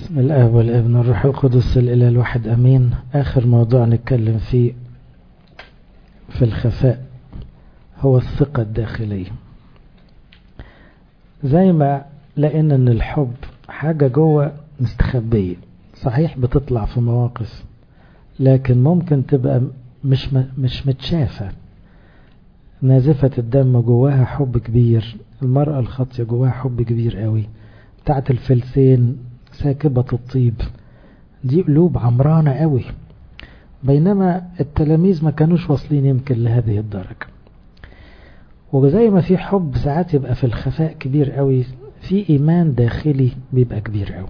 بسم الآب والابن والروح القدس الإله الواحد أمين آخر موضوع نتكلم فيه في الخفاء هو الثقة الداخلية زي ما لقينا ان الحب حاجة جوه مستخبية صحيح بتطلع في مواقف لكن ممكن تبقى مش مش متشافة نازفة الدم جواها حب كبير المرأة الخاطية جواها حب كبير قوي بتاعت الفلسين ساكبة الطيب دي قلوب عمرانة قوي بينما التلاميذ ما كانوش واصلين يمكن لهذه الدرجة وزي ما في حب ساعات يبقى في الخفاء كبير قوي في إيمان داخلي بيبقى كبير قوي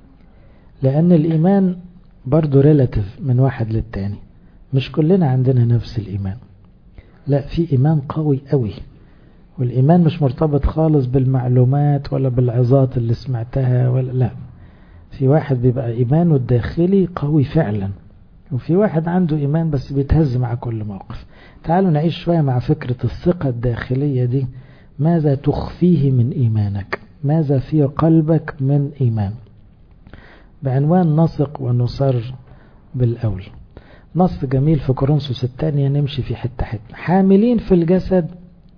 لأن الإيمان برضو ريلاتيف من واحد للتاني مش كلنا عندنا نفس الإيمان لا في إيمان قوي قوي والإيمان مش مرتبط خالص بالمعلومات ولا بالعظات اللي سمعتها ولا لا في واحد بيبقى إيمانه الداخلي قوي فعلا وفي واحد عنده إيمان بس بيتهز مع كل موقف تعالوا نعيش شوية مع فكرة الثقة الداخلية دي ماذا تخفيه من إيمانك ماذا في قلبك من إيمان بعنوان نثق ونصر بالأول نص جميل في كورنثوس الثانية نمشي في حتة حتة حاملين في الجسد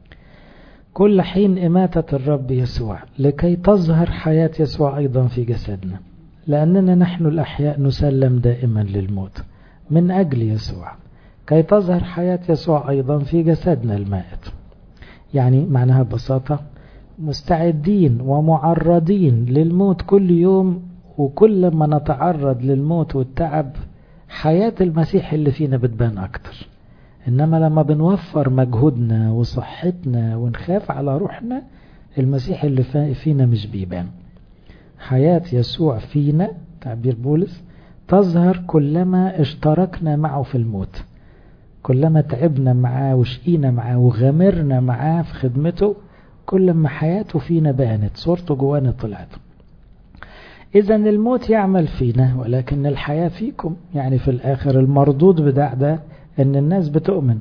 كل حين إماتة الرب يسوع لكي تظهر حياة يسوع أيضا في جسدنا لأننا نحن الأحياء نسلم دائما للموت من أجل يسوع كي تظهر حياة يسوع أيضا في جسدنا المائت يعني معناها ببساطة مستعدين ومعرضين للموت كل يوم وكل ما نتعرض للموت والتعب حياة المسيح اللي فينا بتبان أكتر إنما لما بنوفر مجهودنا وصحتنا ونخاف على روحنا المسيح اللي فينا مش بيبان حياة يسوع فينا تعبير بولس تظهر كلما اشتركنا معه في الموت كلما تعبنا معاه وشقينا معاه وغامرنا معاه في خدمته كل ما حياته فينا بانت صورته جوانا طلعت إذا الموت يعمل فينا ولكن الحياة فيكم يعني في الآخر المردود بتاع ده أن الناس بتؤمن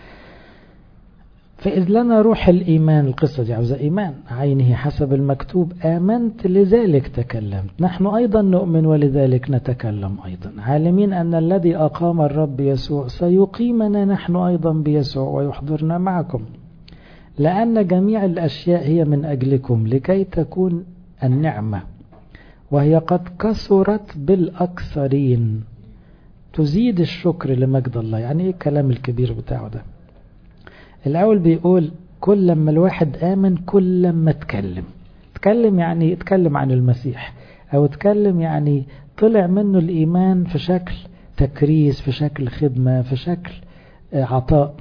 فإذ لنا روح الإيمان القصة دي عاوزة إيمان عينه حسب المكتوب آمنت لذلك تكلمت نحن أيضا نؤمن ولذلك نتكلم أيضا عالمين أن الذي أقام الرب يسوع سيقيمنا نحن أيضا بيسوع ويحضرنا معكم لأن جميع الأشياء هي من أجلكم لكي تكون النعمة وهي قد كثرت بالأكثرين تزيد الشكر لمجد الله يعني ايه الكلام الكبير بتاعه ده الأول بيقول كل لما الواحد آمن كل لما اتكلم اتكلم يعني اتكلم عن المسيح أو اتكلم يعني طلع منه الإيمان في شكل تكريس في شكل خدمة في شكل عطاء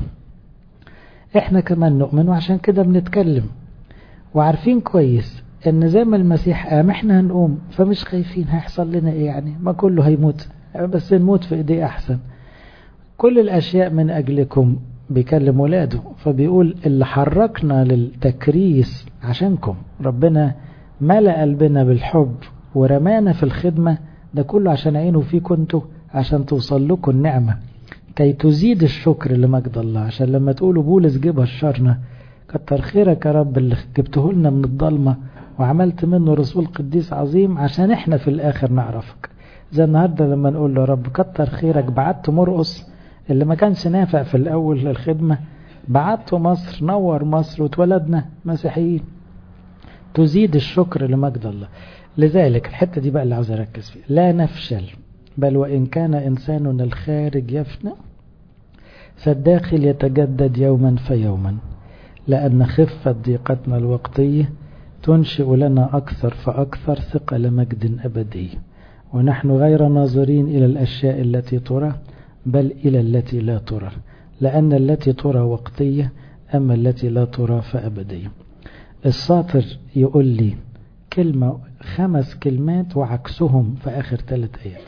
احنا كمان نؤمن وعشان كده بنتكلم وعارفين كويس ان زي ما المسيح قام احنا هنقوم فمش خايفين هيحصل لنا ايه يعني ما كله هيموت بس نموت في ايديه احسن كل الاشياء من اجلكم بيكلم ولاده فبيقول اللي حركنا للتكريس عشانكم ربنا ملأ قلبنا بالحب ورمانا في الخدمة ده كله عشان عينه فيكم انتوا عشان توصل لكم النعمة كي تزيد الشكر لمجد الله عشان لما تقولوا بولس جه بشرنا كتر خيرك يا رب اللي جبته لنا من الضلمة وعملت منه رسول قديس عظيم عشان احنا في الاخر نعرفك زي النهارده لما نقول له رب كتر خيرك بعت مرقص اللي ما كانش نافع في الاول للخدمه بعته مصر نور مصر واتولدنا مسيحيين تزيد الشكر لمجد الله لذلك الحته دي بقى اللي عاوز اركز فيها لا نفشل بل وان كان انساننا الخارج يفنى فالداخل يتجدد يوما فيوما لان خفه ضيقتنا الوقتيه تنشئ لنا اكثر فاكثر ثقل مجد ابدي ونحن غير ناظرين إلى الأشياء التي ترى بل إلى التي لا ترى لأن التي ترى وقتية أما التي لا ترى فأبدية الساطر يقول لي كلمة خمس كلمات وعكسهم في آخر ثلاث آيات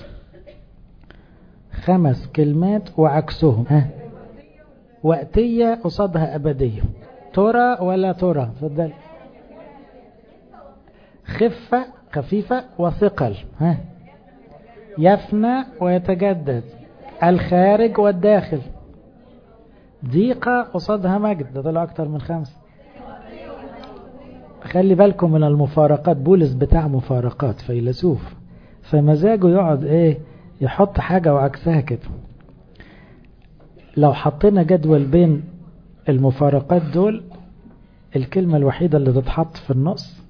خمس كلمات وعكسهم ها وقتية قصادها أبدية ترى ولا ترى فضل خفة خفيفة وثقل ها يفنى ويتجدد الخارج والداخل ضيقة قصادها مجد ده طلع أكتر من خمسة خلي بالكم من المفارقات بولس بتاع مفارقات فيلسوف فمزاجه يقعد ايه يحط حاجة وعكسها كده لو حطينا جدول بين المفارقات دول الكلمة الوحيدة اللي تتحط في النص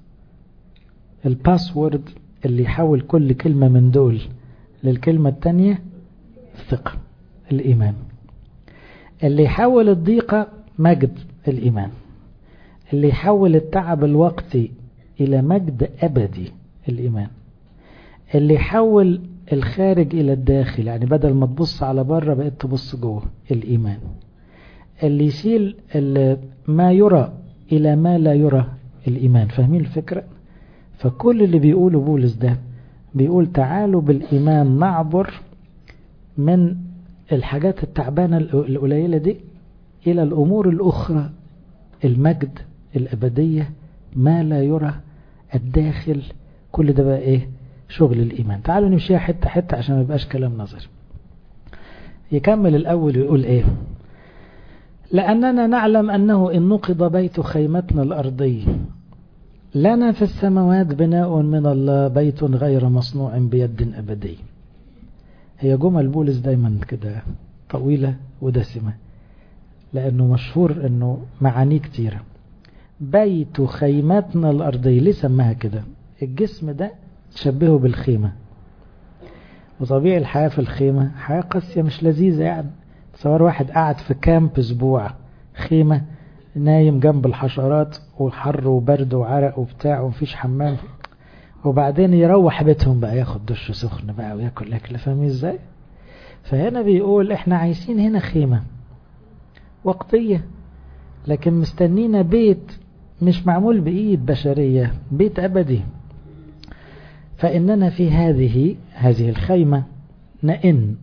الباسورد اللي يحول كل كلمة من دول للكلمة التانية الثقة الإيمان اللي يحول الضيقة مجد الإيمان اللي يحول التعب الوقتي إلى مجد أبدي الإيمان اللي يحول الخارج إلى الداخل يعني بدل ما تبص على بره بقيت تبص جوه الإيمان اللي يشيل ما يرى إلى ما لا يرى الإيمان فاهمين الفكرة فكل اللي بيقوله بولس ده بيقول تعالوا بالإيمان نعبر من الحاجات التعبانة القليلة دي إلى الأمور الأخرى المجد الأبدية ما لا يرى الداخل كل ده بقى إيه شغل الإيمان تعالوا نمشيها حتة حتة عشان ما يبقاش كلام نظري يكمل الأول ويقول إيه لأننا نعلم أنه إن نقض بيت خيمتنا الأرضي لنا في السماوات بناء من الله بيت غير مصنوع بيد أبدي هي جمل بولس دايما كده طويلة ودسمة لأنه مشهور أنه معانيه كتيرة بيت خيمتنا الأرضي ليه سماها كده الجسم ده تشبهه بالخيمة وطبيعي الحياة في الخيمة حياة قاسية مش لذيذة يعني تصور واحد قاعد في كامب اسبوع خيمة نايم جنب الحشرات وحر وبرد وعرق وبتاع ومفيش حمام وبعدين يروح بيتهم بقى ياخد دش سخن بقى وياكل اكل فاهمين ازاي فهنا بيقول احنا عايشين هنا خيمة وقتية لكن مستنينا بيت مش معمول بإيد بشرية بيت أبدي فإننا في هذه هذه الخيمة نئن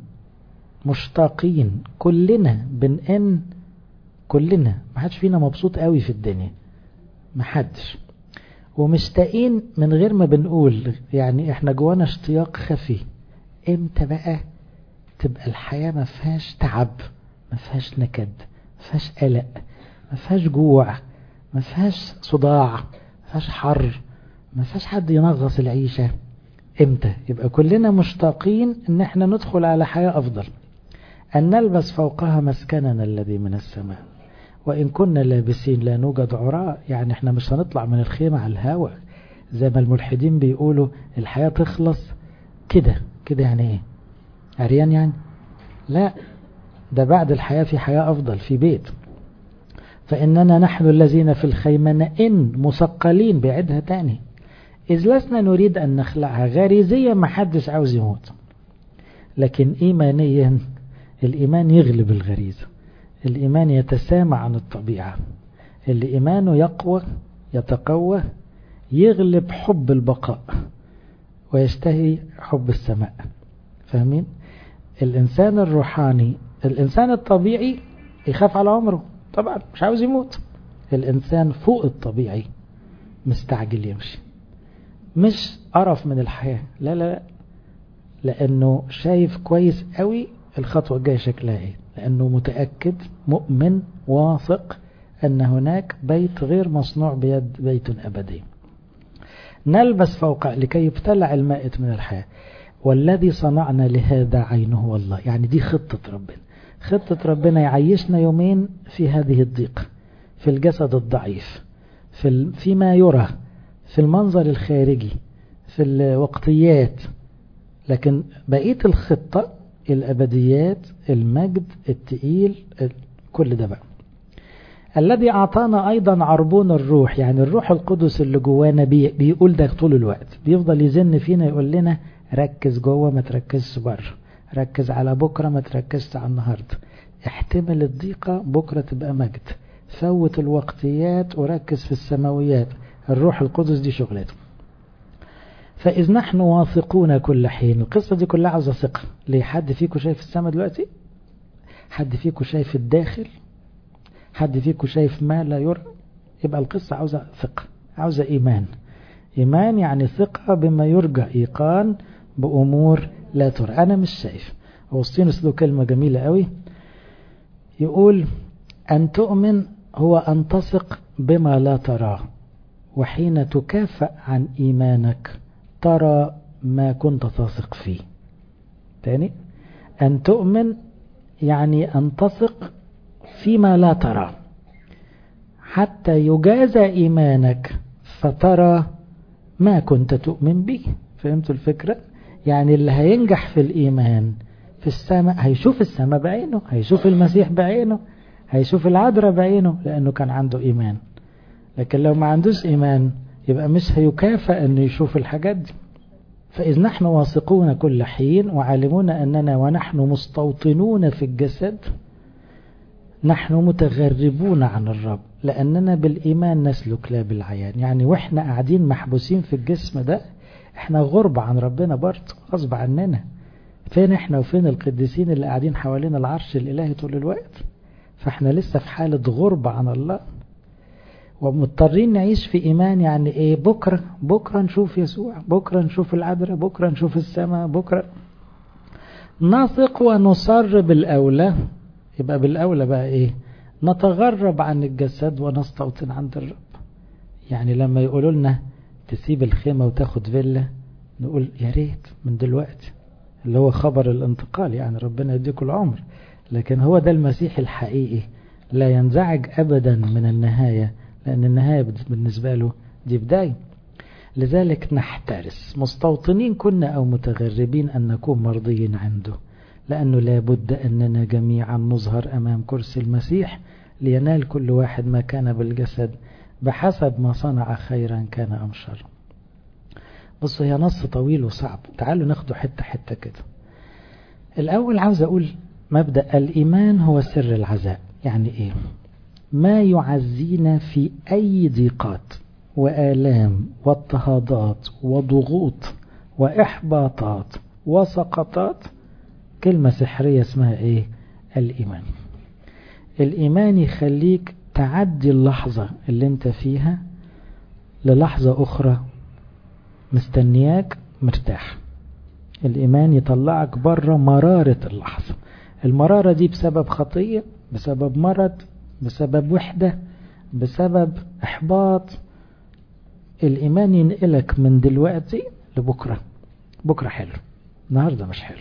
مشتاقين كلنا بنئن كلنا ما حدش فينا مبسوط قوي في الدنيا ما حدش ومشتاقين من غير ما بنقول يعني احنا جوانا اشتياق خفي امتى بقى تبقى الحياة ما فيهاش تعب ما فيهاش نكد ما فيهاش قلق ما فيهاش جوع ما فيهاش صداع ما فيهاش حر ما فيهاش حد ينغص العيشة امتى يبقى كلنا مشتاقين ان احنا ندخل على حياة افضل ان نلبس فوقها مسكننا الذي من السماء وإن كنا لابسين لا نوجد عراء يعني احنا مش هنطلع من الخيمة على الهواء زي ما الملحدين بيقولوا الحياة تخلص كده كده يعني ايه عريان يعني لا ده بعد الحياة في حياة أفضل في بيت فإننا نحن الذين في الخيمة نئن مثقلين بعدها تاني إذ لسنا نريد أن نخلعها غريزيا ما حدش عاوز يموت لكن إيمانيا الإيمان يغلب الغريزة الإيمان يتسامى عن الطبيعة اللي إيمانه يقوى يتقوى يغلب حب البقاء ويشتهي حب السماء فاهمين الإنسان الروحاني الإنسان الطبيعي يخاف على عمره طبعا مش عاوز يموت الإنسان فوق الطبيعي مستعجل يمشي مش قرف من الحياة لا لا لا لأنه شايف كويس قوي الخطوة الجاية شكلها ايه لأنه متأكد مؤمن واثق أن هناك بيت غير مصنوع بيد بيت أبدي نلبس فوق لكي يبتلع المائت من الحياة والذي صنعنا لهذا عينه هو الله يعني دي خطة ربنا خطة ربنا يعيشنا يومين في هذه الضيق في الجسد الضعيف في فيما يرى في المنظر الخارجي في الوقتيات لكن بقية الخطة الأبديات المجد التقيل كل ده بقى الذي أعطانا أيضا عربون الروح يعني الروح القدس اللي جوانا بي بيقول ده طول الوقت بيفضل يزن فينا يقول لنا ركز جوه ما تركزش بره ركز على بكرة ما تركزش على النهاردة احتمل الضيقة بكرة تبقى مجد فوت الوقتيات وركز في السماويات الروح القدس دي شغلته فإذ نحن واثقون كل حين القصة دي كلها عاوزة ثقة ليه حد فيكم شايف السماء دلوقتي حد فيكم شايف الداخل حد فيكم شايف ما لا يرى يبقى القصة عاوزة ثقة عاوزة إيمان إيمان يعني ثقة بما يرجى إيقان بأمور لا ترى أنا مش شايف أوسطينوس له كلمة جميلة قوي يقول أن تؤمن هو أن تثق بما لا تراه وحين تكافأ عن إيمانك ترى ما كنت تثق فيه تاني أن تؤمن يعني أن تثق فيما لا ترى حتى يجازى إيمانك فترى ما كنت تؤمن به فهمتوا الفكرة يعني اللي هينجح في الإيمان في السماء هيشوف السماء بعينه هيشوف المسيح بعينه هيشوف العذراء بعينه لأنه كان عنده إيمان لكن لو ما عندوش إيمان يبقى مش هيكافئ أنه يشوف الحاجات دي فإذ نحن واثقون كل حين وعالمون أننا ونحن مستوطنون في الجسد نحن متغربون عن الرب لأننا بالإيمان نسلك لا بالعيان يعني وإحنا قاعدين محبوسين في الجسم ده إحنا غرب عن ربنا برضه غصب عننا فين إحنا وفين القديسين اللي قاعدين حوالين العرش الإلهي طول الوقت فإحنا لسه في حالة غربة عن الله ومضطرين نعيش في إيمان يعني إيه بكرة بكرة نشوف يسوع بكرة نشوف العذراء بكرة نشوف السماء بكرة نثق ونصر بالأولى يبقى بالأولى بقى إيه نتغرب عن الجسد ونستوطن عند الرب يعني لما يقولوا لنا تسيب الخيمة وتاخد فيلا نقول يا ريت من دلوقتي اللي هو خبر الانتقال يعني ربنا يديكم العمر لكن هو ده المسيح الحقيقي لا ينزعج أبدا من النهاية لأن النهاية بالنسبة له دي بداية لذلك نحترس مستوطنين كنا أو متغربين أن نكون مرضيين عنده لأنه لابد أننا جميعا نظهر أمام كرسي المسيح لينال كل واحد ما كان بالجسد بحسب ما صنع خيرا كان أم شر بصوا هي نص طويل وصعب تعالوا ناخده حتة حتة كده الأول عاوز أقول مبدأ الإيمان هو سر العزاء يعني إيه ما يعزينا في أي ضيقات وآلام واضطهادات وضغوط وإحباطات وسقطات كلمة سحرية اسمها إيه الإيمان الإيمان يخليك تعدي اللحظة اللي انت فيها للحظة أخرى مستنياك مرتاح الإيمان يطلعك بره مرارة اللحظة المرارة دي بسبب خطية بسبب مرض بسبب وحدة بسبب إحباط الإيمان ينقلك من دلوقتي لبكرة بكرة حلو النهاردة مش حلو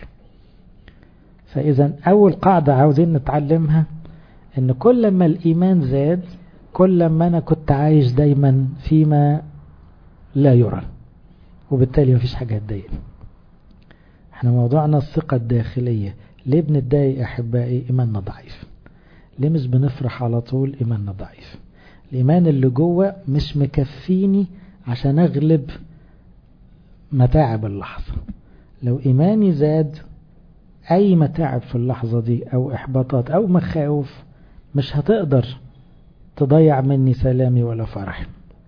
فإذا أول قاعدة عاوزين نتعلمها إن كل ما الإيمان زاد كل ما أنا كنت عايش دايما فيما لا يرى وبالتالي مفيش حاجة تضايقني احنا موضوعنا الثقة الداخلية ليه بنتضايق أحبائي إيماننا ضعيف ليه مش بنفرح على طول إيماننا ضعيف الإيمان اللي جوه مش مكفيني عشان أغلب متاعب اللحظة لو إيماني زاد أي متاعب في اللحظة دي أو إحباطات أو مخاوف مش هتقدر تضيع مني سلامي ولا فرحي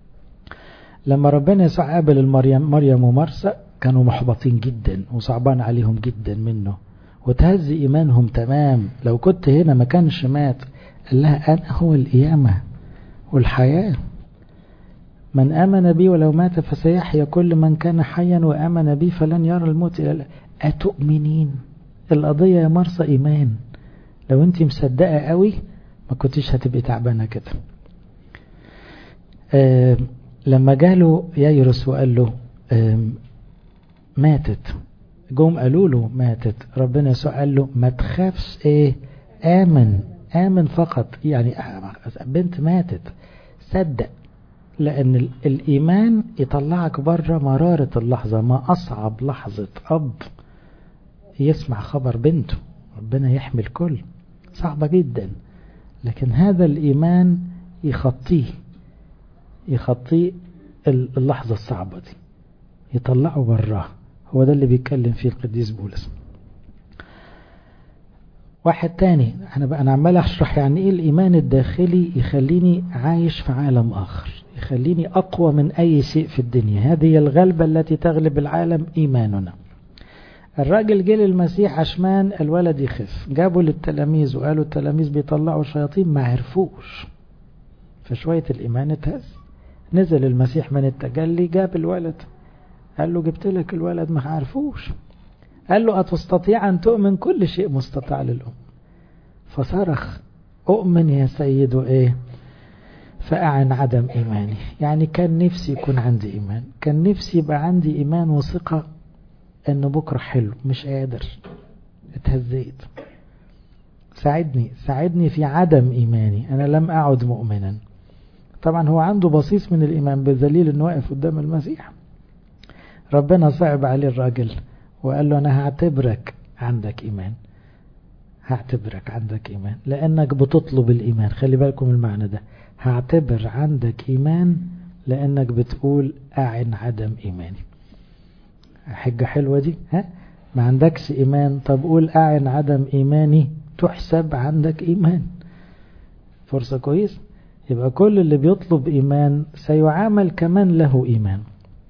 لما ربنا يسوع قابل المريم مريم ومرسى كانوا محبطين جدا وصعبان عليهم جدا منه وتهز إيمانهم تمام لو كنت هنا ما كانش مات قال لها أنا هو القيامة والحياة من آمن بي ولو مات فسيحيا كل من كان حيا وآمن بي فلن يرى الموت إلى أتؤمنين القضية يا مرسى إيمان لو أنت مصدقة قوي ما كنتش هتبقي تعبانة كده آه لما جاله ييرس وقال له آه ماتت جم قالوا له ماتت ربنا يسوع قال له ما تخافش ايه آمن آمن فقط يعني بنت ماتت صدق لأن الإيمان يطلعك بره مرارة اللحظة ما أصعب لحظة أب يسمع خبر بنته ربنا يحمي الكل صعبة جدا لكن هذا الإيمان يخطيه يخطيه اللحظة الصعبة دي يطلعه براه هو ده اللي بيتكلم فيه القديس بولس واحد تاني انا بقى انا عمال اشرح يعني ايه الايمان الداخلي يخليني عايش في عالم اخر يخليني اقوى من اي شيء في الدنيا هذه الغلبة التي تغلب العالم ايماننا الراجل جه للمسيح عشمان الولد يخف جابوا للتلاميذ وقالوا التلاميذ بيطلعوا شياطين ما عرفوش فشوية الإيمان اتهز نزل المسيح من التجلي جاب الولد قال له جبت لك الولد ما عرفوش قال له أتستطيع أن تؤمن كل شيء مستطاع للأم فصرخ أؤمن يا سيد إيه فأعن عدم إيماني يعني كان نفسي يكون عندي إيمان كان نفسي يبقى عندي إيمان وثقة ان بكرة حلو مش قادر اتهزيت ساعدني ساعدني في عدم ايماني انا لم اعد مؤمنا طبعا هو عنده بصيص من الايمان بدليل انه واقف قدام المسيح ربنا صعب عليه الراجل وقال له انا هعتبرك عندك ايمان هعتبرك عندك ايمان لانك بتطلب الايمان خلي بالكم المعنى ده هعتبر عندك ايمان لانك بتقول اعن عدم ايماني حجة حلوة دي ها ما عندكش ايمان طب قول اعن عدم ايماني تحسب عندك ايمان فرصة كويس يبقى كل اللي بيطلب ايمان سيعامل كمان له ايمان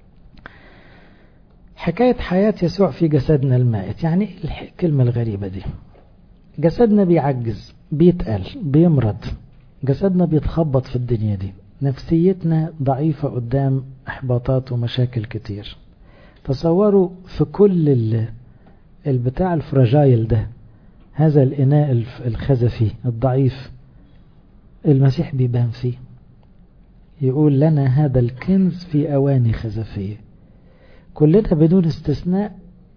حكاية حياة يسوع في جسدنا المائت يعني الكلمة الغريبة دي جسدنا بيعجز بيتقل بيمرض جسدنا بيتخبط في الدنيا دي نفسيتنا ضعيفة قدام احباطات ومشاكل كتير تصوروا في كل البتاع الفراجايل ده هذا الإناء الخزفي الضعيف المسيح بيبان فيه يقول لنا هذا الكنز في أواني خزفية كلنا بدون استثناء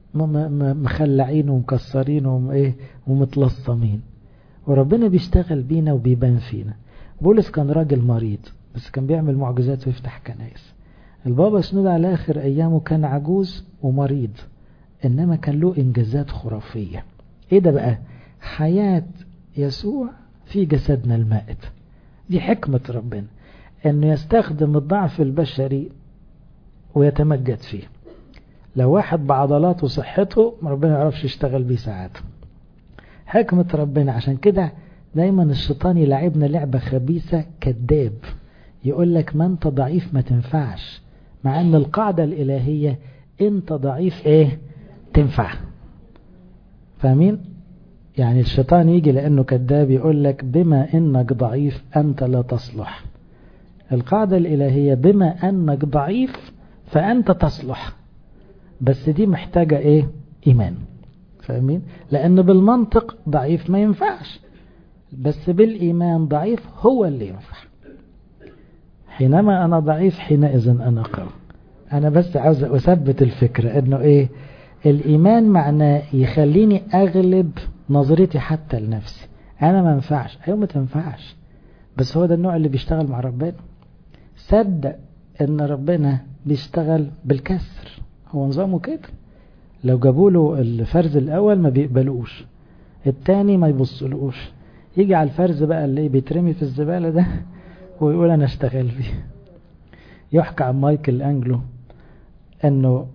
مخلعين ومكسرين وإيه ومتلصمين وربنا بيشتغل بينا وبيبان فينا بولس كان راجل مريض بس كان بيعمل معجزات ويفتح كنائس البابا شنود على آخر أيامه كان عجوز ومريض إنما كان له إنجازات خرافية إيه ده بقى حياة يسوع في جسدنا المائت دي حكمة ربنا إنه يستخدم الضعف البشري ويتمجد فيه لو واحد بعضلاته وصحته ربنا يعرفش يشتغل بيه ساعات حكمة ربنا عشان كده دايما الشيطان يلعبنا لعبة خبيثة كذاب يقول لك ما انت ضعيف ما تنفعش مع ان القاعدة الالهية انت ضعيف ايه تنفع فاهمين يعني الشيطان يجي لانه كذاب يقول لك بما انك ضعيف انت لا تصلح القاعدة الالهية بما انك ضعيف فانت تصلح بس دي محتاجة ايه ايمان فاهمين لان بالمنطق ضعيف ما ينفعش بس بالايمان ضعيف هو اللي ينفع حينما انا ضعيف حينئذ انا قوي انا بس عاوز اثبت الفكرة انه ايه الايمان معناه يخليني اغلب نظرتي حتى لنفسي انا ما ينفعش ايوه ما تنفعش بس هو ده النوع اللي بيشتغل مع ربنا صدق ان ربنا بيشتغل بالكسر هو نظامه كده لو جابوا له الفرز الاول ما بيقبلوش التاني ما يبصلوش يجي على الفرز بقى اللي بيترمي في الزبالة ده ويقول انا اشتغل فيه يحكى عن مايكل انجلو انه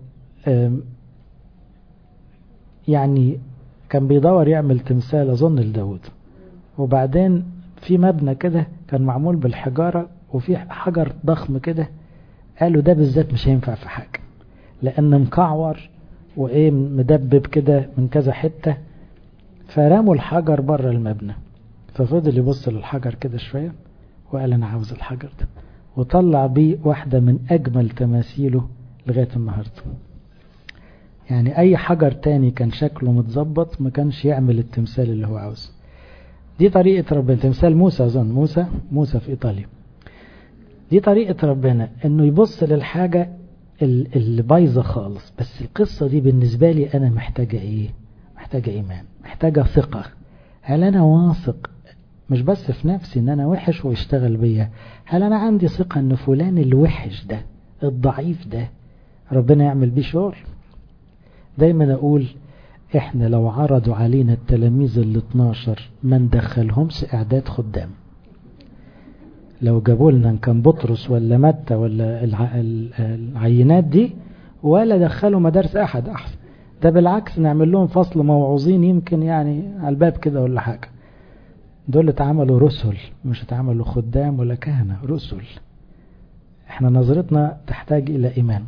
يعني كان بيدور يعمل تمثال اظن لداود وبعدين في مبنى كده كان معمول بالحجارة وفي حجر ضخم كده قالوا ده بالذات مش هينفع في حاجة لان مكعور وايه مدبب كده من كذا حتة فرموا الحجر بره المبنى ففضل يبص للحجر كده شوية وقال انا عاوز الحجر ده وطلع بيه واحدة من اجمل تماثيله لغاية النهاردة يعني اي حجر تاني كان شكله متظبط ما كانش يعمل التمثال اللي هو عاوزه دي طريقة ربنا تمثال موسى اظن موسى موسى في ايطاليا دي طريقة ربنا انه يبص للحاجة اللي بايظة خالص بس القصة دي بالنسبة لي انا محتاجة ايه محتاجة ايمان محتاجة ثقة هل انا واثق مش بس في نفسي ان انا وحش ويشتغل بيا هل انا عندي ثقة ان فلان الوحش ده الضعيف ده ربنا يعمل بيه شغل دايما اقول احنا لو عرضوا علينا التلاميذ ال 12 ما ندخلهمش اعداد خدام لو جابوا لنا كان بطرس ولا متى ولا العينات دي ولا دخلوا مدارس احد احسن ده بالعكس نعمل لهم فصل موعوظين يمكن يعني على الباب كده ولا حاجه دول اتعملوا رسل مش اتعملوا خدام ولا كهنه رسل احنا نظرتنا تحتاج الى ايمان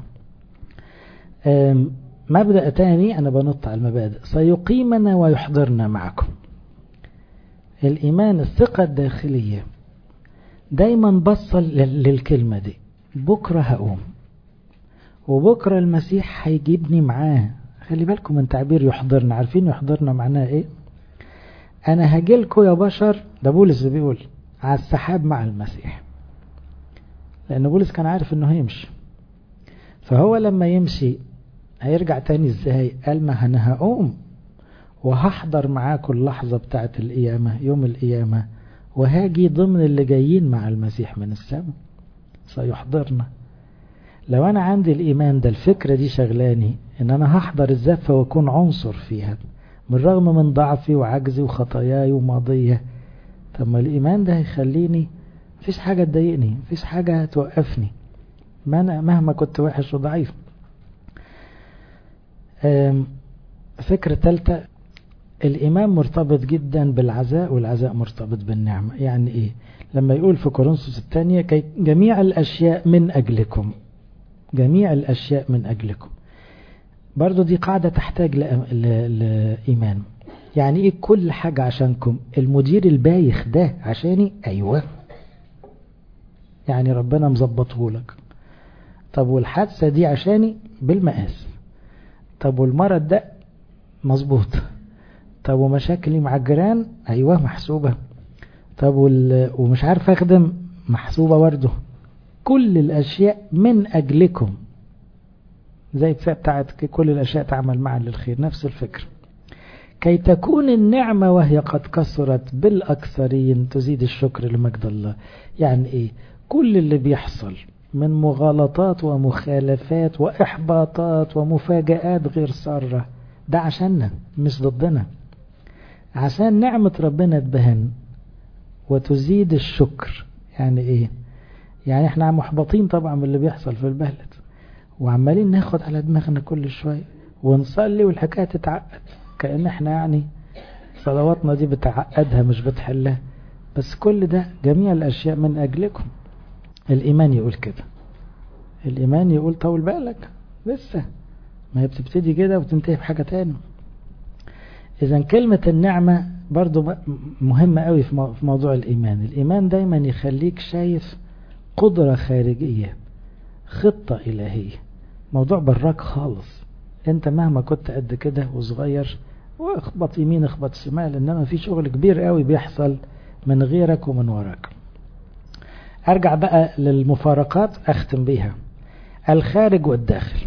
مبدأ تاني أنا بنط على المبادئ سيقيمنا ويحضرنا معكم الإيمان الثقة الداخلية دايما بصل للكلمة دي بكرة هقوم وبكرة المسيح هيجيبني معاه خلي بالكم من تعبير يحضرنا عارفين يحضرنا معناه ايه انا هجيلكوا يا بشر ده بولس بيقول على السحاب مع المسيح لان بولس كان عارف انه هيمشي فهو لما يمشي هيرجع تاني ازاي قال ما انا هقوم وهحضر معاكم اللحظة بتاعت القيامة يوم القيامة وهاجي ضمن اللي جايين مع المسيح من السماء سيحضرنا لو انا عندي الايمان ده الفكرة دي شغلاني ان انا هحضر الزفة واكون عنصر فيها بالرغم من ضعفي وعجزي وخطاياي وماضية طب ما الايمان ده هيخليني مفيش حاجة تضايقني مفيش حاجة توقفني ما أنا مهما كنت وحش وضعيف فكرة ثالثة الإيمان مرتبط جدا بالعزاء والعزاء مرتبط بالنعمة يعني إيه لما يقول في كورنثوس الثانية جميع الأشياء من أجلكم جميع الأشياء من أجلكم برضو دي قاعدة تحتاج لإيمان يعني إيه كل حاجة عشانكم المدير البايخ ده عشاني أيوة يعني ربنا مظبطه لك طب والحادثة دي عشاني بالمقاس طب والمرض ده مظبوط طب ومشاكلي مع الجيران ايوه محسوبة طب ومش عارف اخدم محسوبة برضه كل الاشياء من اجلكم زي بتاعت كل الاشياء تعمل معا للخير نفس الفكرة كي تكون النعمة وهي قد كثرت بالاكثرين تزيد الشكر لمجد الله يعني ايه كل اللي بيحصل من مغالطات ومخالفات وإحباطات ومفاجآت غير سارة ده عشاننا مش ضدنا عشان نعمة ربنا تبهن وتزيد الشكر يعني ايه يعني احنا محبطين طبعا من اللي بيحصل في البلد وعمالين ناخد على دماغنا كل شوية ونصلي والحكاية تتعقد كأن احنا يعني صلواتنا دي بتعقدها مش بتحلها بس كل ده جميع الأشياء من أجلكم الإيمان يقول كده الإيمان يقول طول بالك لسه ما هي بتبتدي كده وتنتهي بحاجة تاني إذا كلمة النعمة برضو مهمة قوي في موضوع الإيمان الإيمان دايما يخليك شايف قدرة خارجية خطة إلهية موضوع براك خالص انت مهما كنت قد كده وصغير واخبط يمين اخبط شمال انما في شغل كبير قوي بيحصل من غيرك ومن وراك ارجع بقى للمفارقات اختم بيها الخارج والداخل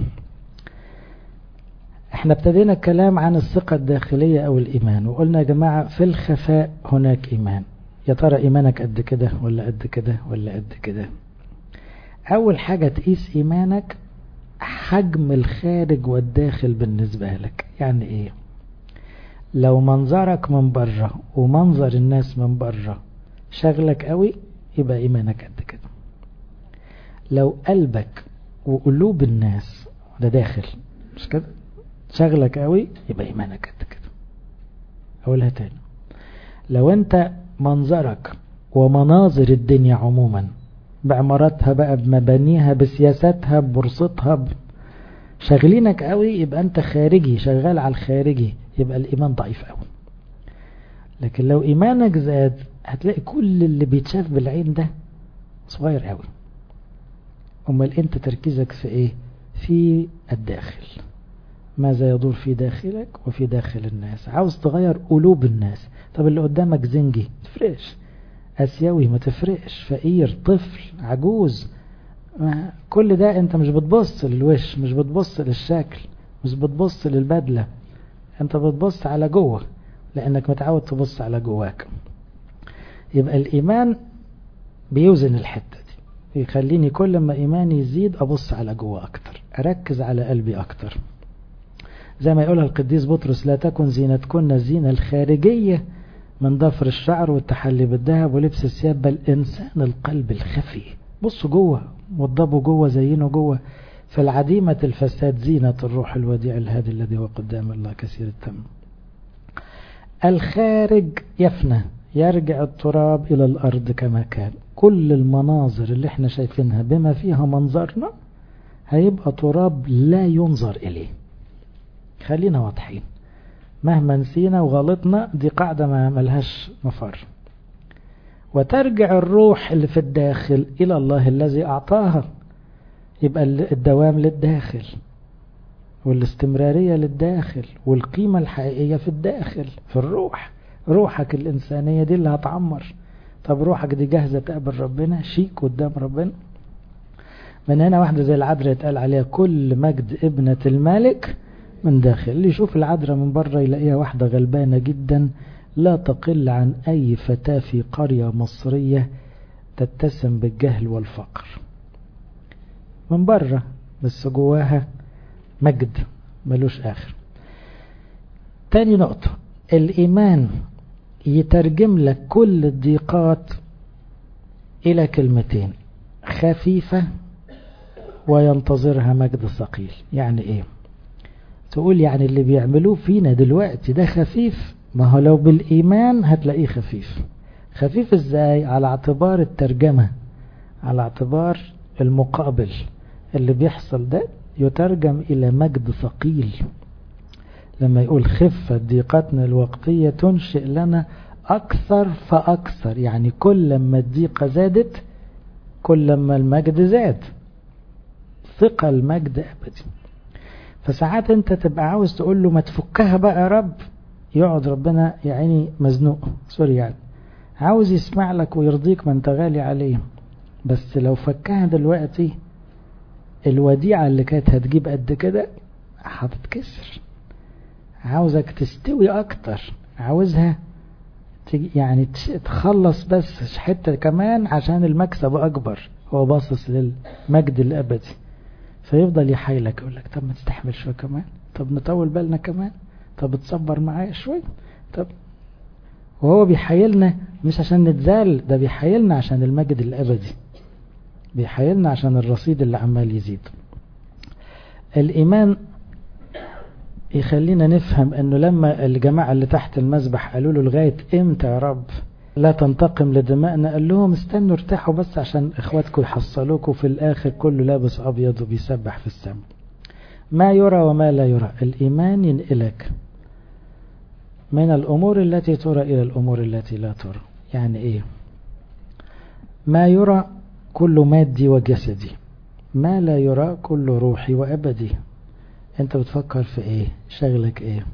احنا ابتدينا الكلام عن الثقة الداخلية او الايمان وقلنا يا جماعة في الخفاء هناك ايمان يا ترى ايمانك قد كده ولا قد كده ولا قد كده اول حاجة تقيس ايمانك حجم الخارج والداخل بالنسبة لك يعني ايه لو منظرك من بره ومنظر الناس من بره شغلك قوي يبقى ايمانك قد كده لو قلبك وقلوب الناس ده داخل مش كده شغلك قوي يبقى ايمانك قد كده اقولها تاني لو انت منظرك ومناظر الدنيا عموما بعماراتها بقى بمبانيها بسياساتها ببورصتها شغلينك قوي يبقى انت خارجي شغال على الخارجي يبقى الايمان ضعيف قوي لكن لو ايمانك زاد هتلاقي كل اللي بيتشاف بالعين ده صغير قوي امال انت تركيزك في ايه في الداخل ماذا يدور في داخلك وفي داخل الناس عاوز تغير قلوب الناس طب اللي قدامك زنجي تفرقش اسيوي ما تفرقش فقير طفل عجوز كل ده انت مش بتبص للوش مش بتبص للشكل مش بتبص للبدلة انت بتبص على جوه لانك متعود تبص على جواك يبقى الايمان بيوزن الحتة دي يخليني كل ما ايماني يزيد ابص على جوه اكتر اركز على قلبي اكتر زي ما يقولها القديس بطرس لا تكن زينتكن الزينة الخارجية من ضفر الشعر والتحلي بالذهب ولبس الثياب بل إنسان القلب الخفي بصوا جوه وضبوا جوه زينوا جوه فالعديمة الفساد زينة الروح الوديع الهادي الذي هو قدام الله كثير التم الخارج يفنى يرجع التراب إلى الأرض كما كان كل المناظر اللي احنا شايفينها بما فيها منظرنا هيبقى تراب لا ينظر إليه خلينا واضحين مهما نسينا وغلطنا دي قاعدة ما ملهاش مفر وترجع الروح اللي في الداخل إلى الله الذي أعطاها يبقى الدوام للداخل والاستمرارية للداخل والقيمة الحقيقية في الداخل في الروح روحك الإنسانية دي اللي هتعمر طب روحك دي جاهزة تقابل ربنا شيك قدام ربنا من هنا واحدة زي العذراء يتقال عليها كل مجد ابنة الملك من داخل اللي يشوف العذراء من بره يلاقيها واحدة غلبانة جدا لا تقل عن أي فتاة في قرية مصرية تتسم بالجهل والفقر من بره بس جواها مجد ملوش آخر تاني نقطة الإيمان يترجم لك كل الضيقات إلى كلمتين خفيفة وينتظرها مجد ثقيل يعني إيه تقول يعني اللي بيعملوه فينا دلوقتي ده خفيف ما هو لو بالإيمان هتلاقيه خفيف خفيف إزاي على اعتبار الترجمة على اعتبار المقابل اللي بيحصل ده يترجم إلى مجد ثقيل لما يقول خفة ضيقتنا الوقتية تنشئ لنا أكثر فأكثر يعني كل ما الضيقة زادت كل ما المجد زاد ثقة المجد أبدي فساعات انت تبقى عاوز تقول له ما تفكها بقى يا رب يقعد ربنا يعني مزنوق سوري يعني عاوز يسمع لك ويرضيك ما انت غالي عليه بس لو فكها دلوقتي الوديعة اللي كانت هتجيب قد كده هتتكسر عاوزك تستوي اكتر عاوزها يعني تخلص بس حتة كمان عشان المكسب اكبر هو باصص للمجد الابدي فيفضل يحايلك يقول لك طب ما تستحمل شوية كمان طب نطول بالنا كمان طب تصبر معايا شوية طب وهو بيحايلنا مش عشان نتزال ده بيحايلنا عشان المجد الابدي بيحايلنا عشان الرصيد اللي عمال يزيد الإيمان يخلينا نفهم أنه لما الجماعة اللي تحت المذبح قالوا له لغاية إمتى يا رب لا تنتقم لدمائنا قال لهم استنوا ارتاحوا بس عشان إخواتكم يحصلوكوا في الآخر كله لابس أبيض وبيسبح في السماء ما يرى وما لا يرى الإيمان ينقلك من الأمور التي ترى إلى الأمور التي لا ترى يعني إيه ما يرى كل مادي وجسدي ما لا يرى كل روحي وأبدي انت بتفكر في ايه شغلك ايه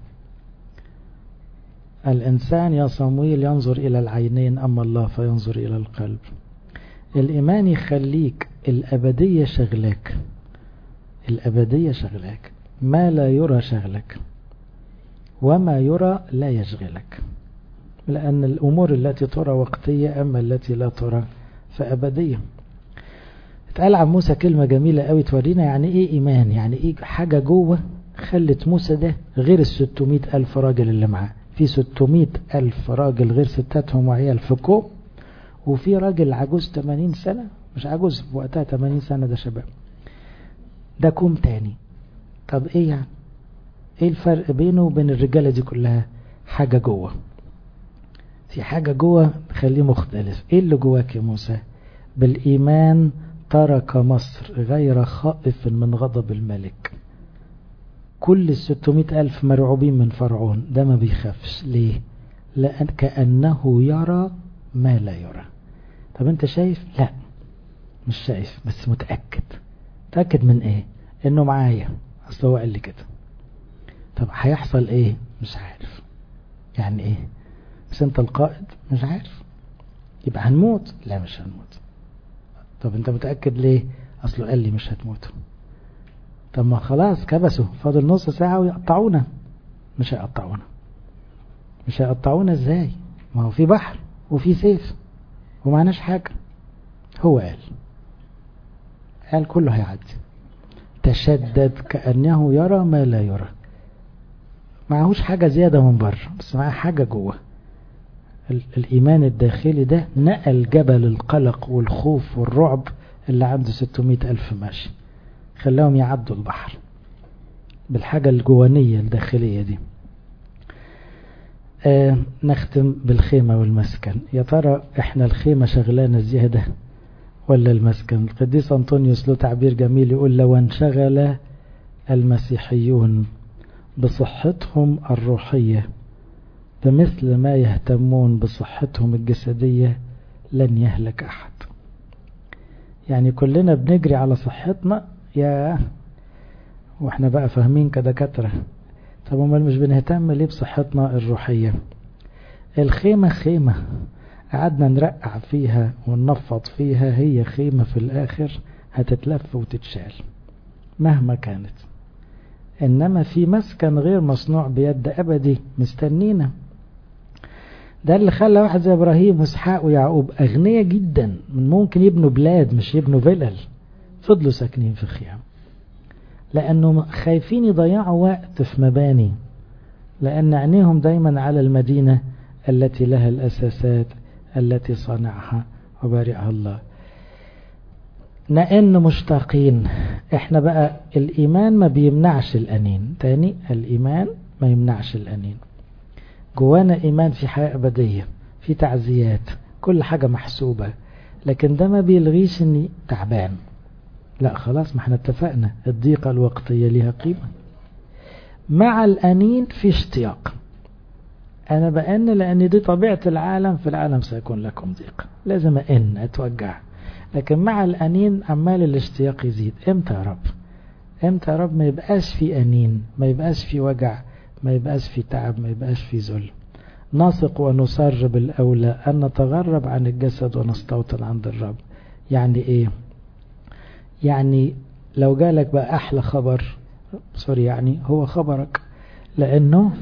الانسان يا صمويل ينظر الى العينين اما الله فينظر الى القلب الايمان يخليك الابدية شغلك الابدية شغلك ما لا يرى شغلك وما يرى لا يشغلك لان الامور التي ترى وقتية اما التي لا ترى فابدية اتقال عن موسى كلمة جميلة قوي تورينا يعني ايه ايمان يعني ايه حاجة جوه خلت موسى ده غير الستمائة الف راجل اللي معاه في ستمائة الف راجل غير ستاتهم وعيال في كوم وفي راجل عجوز 80 سنة مش عجوز وقتها 80 سنة ده شباب ده كوم تاني طب ايه يعني ايه الفرق بينه وبين الرجالة دي كلها حاجة جوه في حاجة جوه تخليه مختلف ايه اللي جواك يا موسى بالايمان ترك مصر غير خائف من غضب الملك كل الستمائة ألف مرعوبين من فرعون ده ما بيخافش ليه لأن كأنه يرى ما لا يرى طب انت شايف لا مش شايف بس متأكد متأكد من ايه انه معايا اصل هو قال لي كده طب هيحصل ايه مش عارف يعني ايه بس انت القائد مش عارف يبقى هنموت لا مش هنموت طب انت متأكد ليه اصله قال لي مش هتموتوا طب ما خلاص كبسوا فاضل نص ساعة ويقطعونا مش هيقطعونا مش هيقطعونا ازاي ما هو في بحر وفي سيف ومعناش حاجة هو قال قال كله هيعدي تشدد كأنه يرى ما لا يرى معهوش حاجة زيادة من بره بس معاه حاجة جوه الإيمان الداخلي ده نقل جبل القلق والخوف والرعب اللي عنده 600 ألف ماشي خلاهم يعدوا البحر بالحاجة الجوانية الداخلية دي آه نختم بالخيمة والمسكن يا ترى احنا الخيمة شغلانة زيادة ولا المسكن القديس أنطونيوس له تعبير جميل يقول لو انشغل المسيحيون بصحتهم الروحية بمثل ما يهتمون بصحتهم الجسدية لن يهلك أحد يعني كلنا بنجري على صحتنا يا واحنا بقى فاهمين كدكاترة طب امال مش بنهتم ليه بصحتنا الروحية الخيمة خيمة قعدنا نرقع فيها وننفض فيها هي خيمة في الآخر هتتلف وتتشال مهما كانت إنما في مسكن غير مصنوع بيد أبدي مستنينا ده اللي خلى واحد زي إبراهيم وإسحاق ويعقوب أغنياء جدا من ممكن يبنوا بلاد مش يبنوا فلل فضلوا ساكنين في خيام لأنه خايفين يضيعوا وقت في مباني لأن عينيهم دايما على المدينة التي لها الأساسات التي صنعها وبارئها الله نئن مشتاقين احنا بقى الإيمان ما بيمنعش الأنين تاني الإيمان ما يمنعش الأنين جوانا إيمان في حياة أبدية في تعزيات كل حاجة محسوبة لكن ده ما بيلغيش اني تعبان لا خلاص ما احنا اتفقنا الضيقة الوقتية لها قيمة مع الأنين في اشتياق أنا بأن لأن دي طبيعة العالم في العالم سيكون لكم ضيق لازم أن أتوجع لكن مع الأنين عمال الاشتياق يزيد امتى يا رب امتى يا رب ما يبقاش في أنين ما يبقاش في وجع ما يبقاش في تعب ما يبقاش في ذل نثق ونصر بالأولى أن نتغرب عن الجسد ونستوطن عند الرب يعني إيه يعني لو جالك بقى أحلى خبر سوري يعني هو خبرك لأنه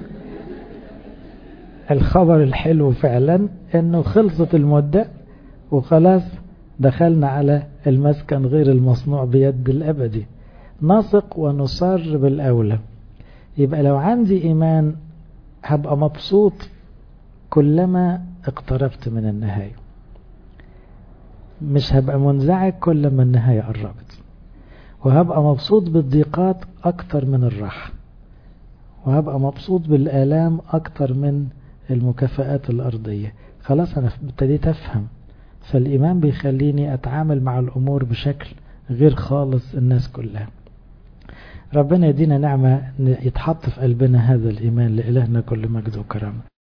الخبر الحلو فعلا أنه خلصت المدة وخلاص دخلنا على المسكن غير المصنوع بيد الأبدي نثق ونصر بالأولى يبقى لو عندي إيمان هبقى مبسوط كلما اقتربت من النهاية مش هبقى منزعج كل ما النهاية قربت وهبقى مبسوط بالضيقات أكتر من الراحة وهبقى مبسوط بالآلام أكتر من المكافآت الأرضية خلاص أنا ابتديت أفهم فالإيمان بيخليني أتعامل مع الأمور بشكل غير خالص الناس كلها ربنا يدينا نعمة يتحط في قلبنا هذا الإيمان لإلهنا كل مجد وكرامة